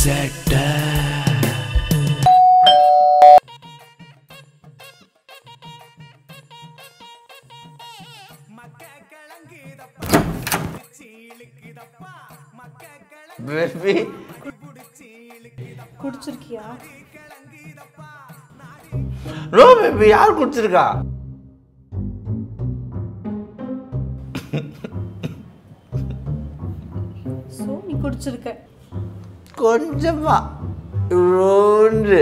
சேட்டை baby குடிச்சிருக்கியா no baby யார் குடிச்சிருக்கா so நீ குடிச்சிருக்க கொஞ்சமா இவ்வளோண்டு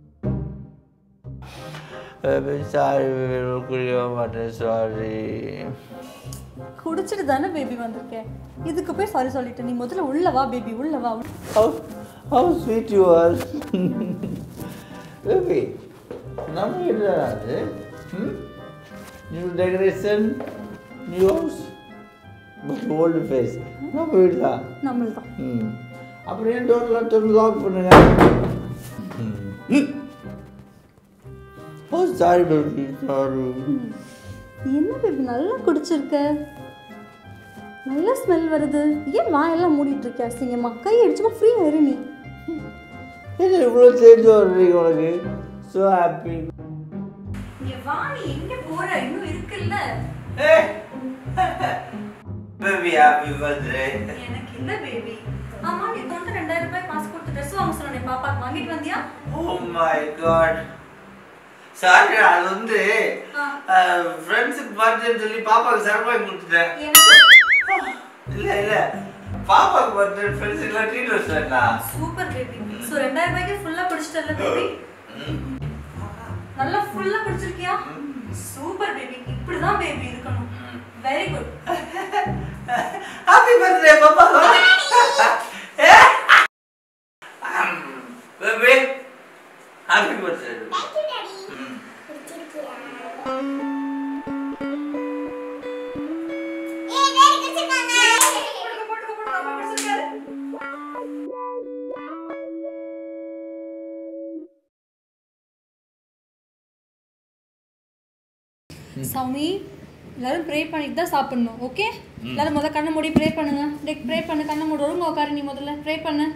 பேபி சாரி குடிக்க மாட்டேன் சாரி குடிச்சிட்டு தானே பேபி வந்திருக்கேன் இதுக்கு போய் சாரி சொல்லிட்டேன் நீ முதல்ல உள்ள வா பேபி உள்ள வா How, how sweet you are. Baby, நம்ம வீடு அது new decoration new house but old face நம்ம வீடு தான் நம்மள தான் ம் அப்புறம் ஏன் டோர்லாம் திறந்து லாக் பண்ணுங்க ஓ சாரி பேபி சாரி என்ன பேபி நல்லா குடிச்சிருக்க நல்ல ஸ்மெல் வருது ஏன் வாயெல்லாம் மூடிட்டு இருக்க அசிங்கம்மா கை அடிச்சுமா ஃப்ரீ ஆயிரு நீ என்ன இவ்வளோ சேஞ்ச் வர்றீங்க உனக்கு ஸோ ஹாப்பி இங்க வா நீ எங்க போற இன்னும் இருக்குல்ல பேபி ஹாப்பி பர்த்டே எனக்கு இல்ல பேபி ஆமா நீ தொண்டு ரெண்டாயிரம் ரூபாய் காசு கொடுத்து ட்ரெஸ் வாங்க சொன்னேன் பாப்பாக்கு வாங்கிட்டு வந்தியா ஓ மை காட் சாரி அது வந்து ஆ. ஃப்ரெண்ட்ஸுக்கு பர்த்டேன்னு சொல்லி பாப்பாக்கு சர்ப்ரைஸ் கொடுத்துட்டேன் எனக்கு இல்ல இல்ல பாப்பாக்கு பர்த்டே ஃப்ரெண்ட்ஸுக்குலாம் ட்ரீட் வச்சுட்டா சூப்பர் பேபி ஸோ ரெண்டாயிரம் ரூபாய்க்கு ஃபுல்லா குடிச்சிட்டல பேபி நல்லா ஃபுல்லா குடிச்சிருக்கியா சூப்பர் பேபி இப்படிதான் பேபி இருக்கணும் வெரி குட் ஹாப்பி பர்த்டே பாப்பா பேபி ஹாப்பி பர்த்டே சாமி எல்லாரும் ப்ரே பண்ணிட்டு தான் சாப்பிடணும் ஓகே எல்லாரும் முதல்ல கண்ணை மூடி ப்ரே பண்ணுங்க டேக் ப்ரே பண்ணு கண்ணை மூடி ஒழுங்கா உட்காரு நீ முதல்ல ப்ரே பண்ணு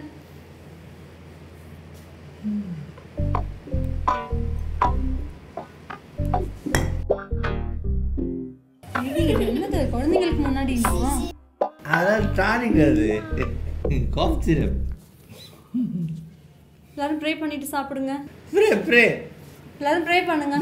இது என்னது குழந்தைங்களுக்கு முன்னாடி அதான் டானிக் அது காஃப் சிரப் எல்லாரும் ப்ரே பண்ணிட்டு சாப்பிடுங்க ப்ரே ப்ரே எல்லாரும் ப்ரே பண்ணுங்க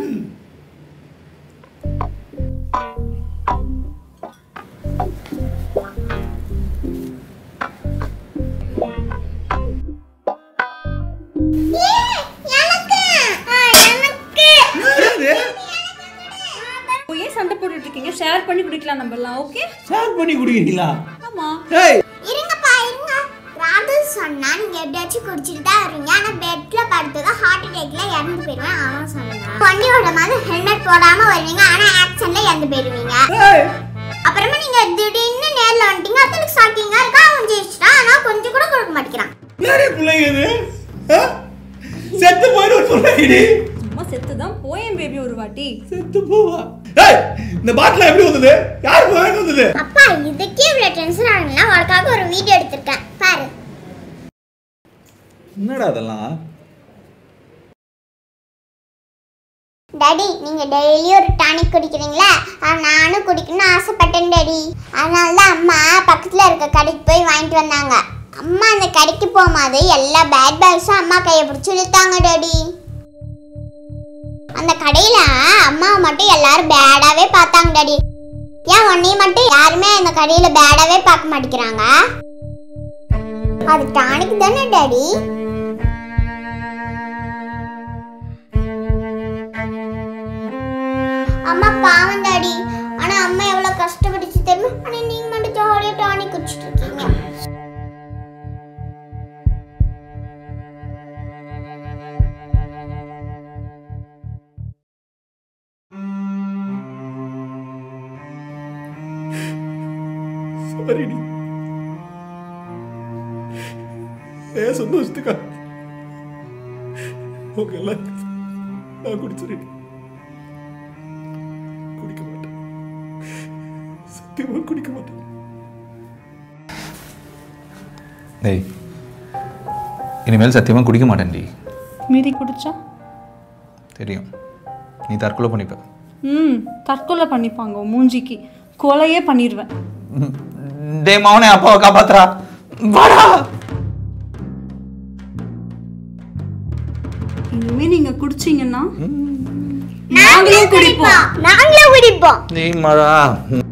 இப்போ ஏன் சண்டை போட்டுட்டு இருக்கீங்க ஷேர் பண்ணி குடிக்கலாம் நம்ம எல்லாம் ஓகே ஷேர் பண்ணி குடிக்கிறீங்களா ஆமா ஏய் இருங்கப்பா இருங்க ராது சொன்னா நீங்க எப்படியாச்சும் குடிச்சிட்டு தான் வருவீங்க ஆனா பெட்ல படுத்ததா ஹார்ட் அட்டாக்ல இறந்து போயிருவேன் அவன் சொன்னான் வண்டியோட மாதிரி ஹெல்மெட் போடாம வருவீங்க ஆனா ஆக்சிடென்ட்ல இறந்து போயிருவீங்க ஏய் அப்புறமா நீங்க திடீர்னு நேர்ல வந்துட்டீங்க அதுக்கு ஷாக்கிங்கா இருக்கா அவன் ஜெயிச்சிட்டான் ஆனா கொஞ்சம் கூட கொடுக்க மாட்டேங்கிறான் யாரே பிள்ளைங்க இது ஆ? செத்து போயிடும் பிள்ளைங்க சும்மா செத்து தான் போயேன் பேபி ஒரு வாட்டி செத்து போவா ஏய் இந்த பாட்டில் எப்படி வந்தது யார் வாங்கிட்டு வந்தது அப்பா இதுக்கே இவ்வளவு டென்ஷன் ஆகுனா உனக்காக ஒரு வீடியோ எடுத்திருக்கேன் பாரு என்னடா அதெல்லாம் டாடி நீங்க டெய்லி ஒரு டானிக் குடிக்கிறீங்களா அது நானும் குடிக்கணும்னு ஆசைப்பட்டேன் டாடி அதனால தான் அம்மா பக்கத்துல இருக்க கடைக்கு போய் வாங்கிட்டு வந்தாங்க அம்மா அந்த கடைக்கு போகும்போது எல்லா பேட் பேக்ஸும் அம்மா கையை பிடிச்சி இழுத்தாங்க டாடி அந்த கடையில அம்மாவை மட்டும் எல்லாரும் பேடாவே பார்த்தாங்க டாடி ஏன் உன்னையும் மட்டும் யாருமே அந்த கடையில பேடாவே பார்க்க மாட்டேங்கிறாங்க அது டானிக் தானே டாடி அம்மா பாவம் டாடி ஆனா அம்மா எவ்வளவு கஷ்டப்பட்டுச்சு தெரியுமா ஆனா நீங்க மட்டும் ஜாலியா டானிக் குடிச்சிட்டு இருக்கீங்க சாரிடி ஏன் சந்தோஷத்துக்கா உங்க எல்லாம் நான் குடிச்சிருக்கேன் குடிக்க மாட்டேன் சத்தியமா குடிக்க மாட்டேன் ஏய் இனிமேல் சத்தியமாக குடிக்க மாட்டேன்டி மீறி குடிச்சா தெரியும் நீ தற்கொலை பண்ணிப்ப ம் தற்கொலை பண்ணிப்பாங்க உன் மூஞ்சிக்கு கொலையே பண்ணிடுவேன் டே மவனே அப்பாவை காப்பாத்துறா வாடா இனிமே நீங்க குடிச்சீங்கன்னா நாங்களும் குடிப்போம் நாங்களும் குடிப்போம் டேய் மழா